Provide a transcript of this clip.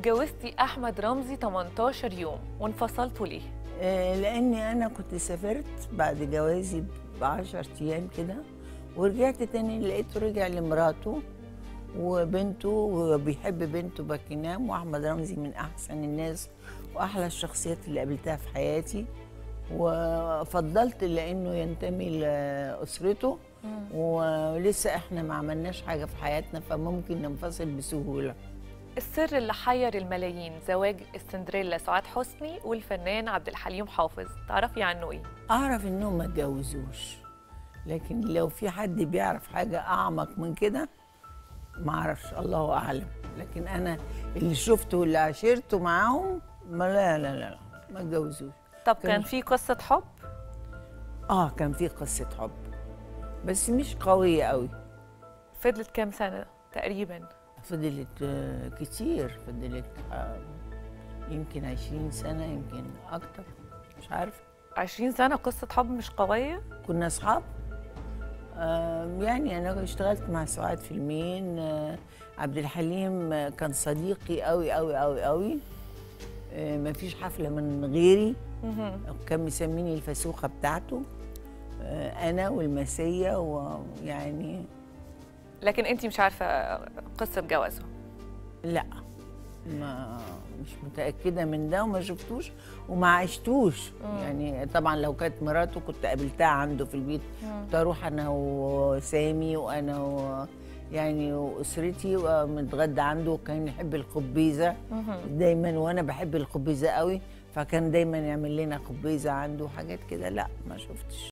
اتجوزتي احمد رمزي 18 يوم وانفصلتوا ليه آه، لاني انا كنت سافرت بعد جوازي ب 10 ايام كده ورجعت تاني لقيته رجع لمراته وبنته وبيحب بنته باكينام واحمد رمزي من احسن الناس واحلى الشخصيات اللي قابلتها في حياتي وفضلت لانه ينتمي لاسرته ولسه احنا ما عملناش حاجه في حياتنا فممكن ننفصل بسهوله السر اللي حير الملايين زواج السندريلا سعاد حسني والفنان عبد الحليم حافظ تعرفي عنه ايه اعرف انهم ما اتجوزوش لكن لو في حد بيعرف حاجه اعمق من كده ما اعرفش الله اعلم لكن انا اللي شفته واللي عاشرته معاهم ما لا لا لا, لا ما اتجوزوش طب كان- كان في قصه حب اه كان في قصه حب بس مش قويه قوي فضلت كام سنه تقريبا فضلت آه، كتير فضلت آه، يمكن عشرين سنه يمكن اكتر مش عارفه 20 سنه قصه حب مش قويه كنا اصحاب آه، يعني انا اشتغلت مع سعاد فيلمين آه، عبد الحليم آه، كان صديقي قوي قوي قوي قوي ما فيش حفله من غيري مهم. كان مسميني الفسوخه بتاعته آه، انا والمسيه ويعني لكن انت مش عارفه قصه جوازه لا ما مش متاكده من ده وما شفتوش وما عشتوش يعني طبعا لو كانت مراته كنت قابلتها عنده في البيت كنت اروح انا وسامي وانا و يعني واسرتي ونتغدى عنده وكان يحب الخبيزه دايما وانا بحب الخبيزه قوي فكان دايما يعمل لنا خبيزه عنده وحاجات كده لا ما شفتش